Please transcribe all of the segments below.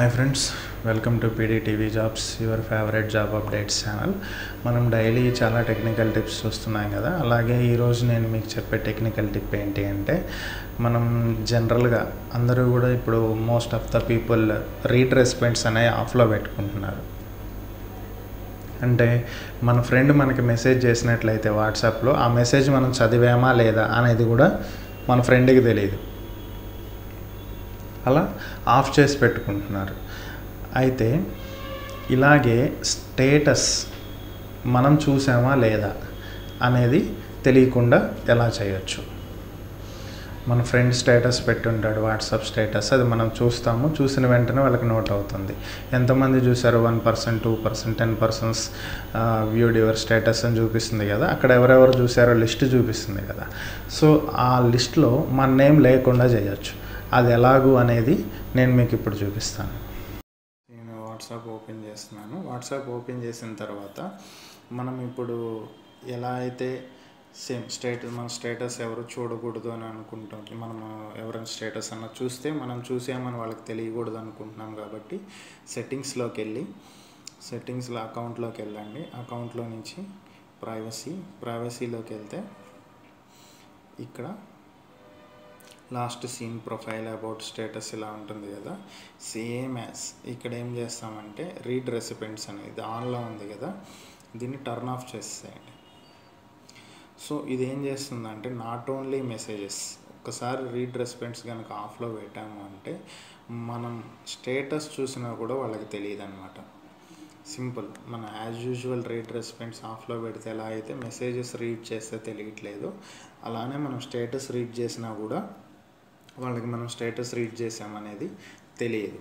hi friends welcome to PD TV jobs your favourite job updates channel మనం daily చాలా technical tips చూస్తున్నాం కదా అలాగే ఈరోజు నేను మీకు చెప్పే టెక్నికల్ టిప్ ఏంటి అంటే మనం జనరల్గా అందరూ కూడా ఇప్పుడు most of the people read response అనేవి ఆఫ్లో పెట్టుకుంటున్నారు అంటే మన ఫ్రెండ్ మనకి మెసేజ్ చేసినట్లయితే వాట్సాప్లో ఆ మెసేజ్ మనం చదివామా లేదా అనేది కూడా మన ఫ్రెండ్కి తెలియదు అలా ఆఫ్ చేసి పెట్టుకుంటున్నారు అయితే ఇలాగే స్టేటస్ మనం చూసామా లేదా అనేది తెలియకుండా ఎలా చేయొచ్చు మన ఫ్రెండ్ స్టేటస్ పెట్టుంటాడు వాట్సాప్ స్టేటస్ అది మనం చూస్తాము చూసిన వెంటనే వాళ్ళకి నోట్ అవుతుంది ఎంతమంది చూసారు one percent two percent ten persons viewed your status అని చూపిస్తుంది కదా అక్కడ ఎవరెవరు చూసారో లిస్ట్ చూపిస్తుంది కదా సో ఆ లిస్ట్లో మన నేమ్ లేకుండా చేయొచ్చు అది ఎలాగూ అనేది నేను మీకు ఇప్పుడు చూపిస్తాను నేను వాట్సాప్ ఓపెన్ చేస్తున్నాను వాట్సాప్ ఓపెన్ చేసిన తర్వాత మనం ఇప్పుడు ఎలా అయితే సేమ్ స్టేటస్ మన స్టేటస్ ఎవరు చూడకూడదు అని అనుకుంటాం మనం ఎవరైనా స్టేటస్ అన్న చూస్తే మనం చూసామని వాళ్ళకి తెలియకూడదు అనుకుంటున్నాం కాబట్టి సెట్టింగ్స్లోకి వెళ్ళి సెట్టింగ్స్లో అకౌంట్లోకి వెళ్ళండి అకౌంట్లో నుంచి ప్రైవసీ ప్రైవసీలోకి వెళ్తే ఇక్కడ last seen profile about status ఇలా ఉంటుంది కదా సేమ్ యాజ్ ఇక్కడ ఏం చేస్తామంటే రీడ్ రెసిపెంట్స్ అనేది ఆన్లో ఉంది కదా దీన్ని టర్న్ ఆఫ్ చేసేయండి సో ఇది ఏం చేస్తుందంటే నాట్ ఓన్లీ మెసేజెస్ ఒక్కసారి రీడ్ రెస్పాన్స్ కనుక ఆఫ్లో పెట్టాము అంటే మనం స్టేటస్ చూసినా కూడా వాళ్ళకి తెలియదు అనమాట సింపుల్ మన యాజ్ యూజువల్ రీడ్ రెస్పాన్స్ ఆఫ్లో పెడితే ఎలా అయితే మెసేజెస్ రీడ్ చేస్తే తెలియట్లేదు అలానే మనం స్టేటస్ రీడ్ చేసినా కూడా వాళ్ళకి మనం స్టేటస్ రీడ్ చేసామనేది తెలియదు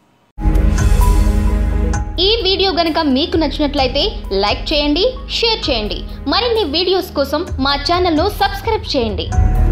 ఈ వీడియో గనుక మీకు నచ్చినట్లయితే లైక్ చేయండి షేర్ చేయండి మరిన్ని వీడియోస్ కోసం మా ఛానల్ను సబ్స్క్రైబ్ చేయండి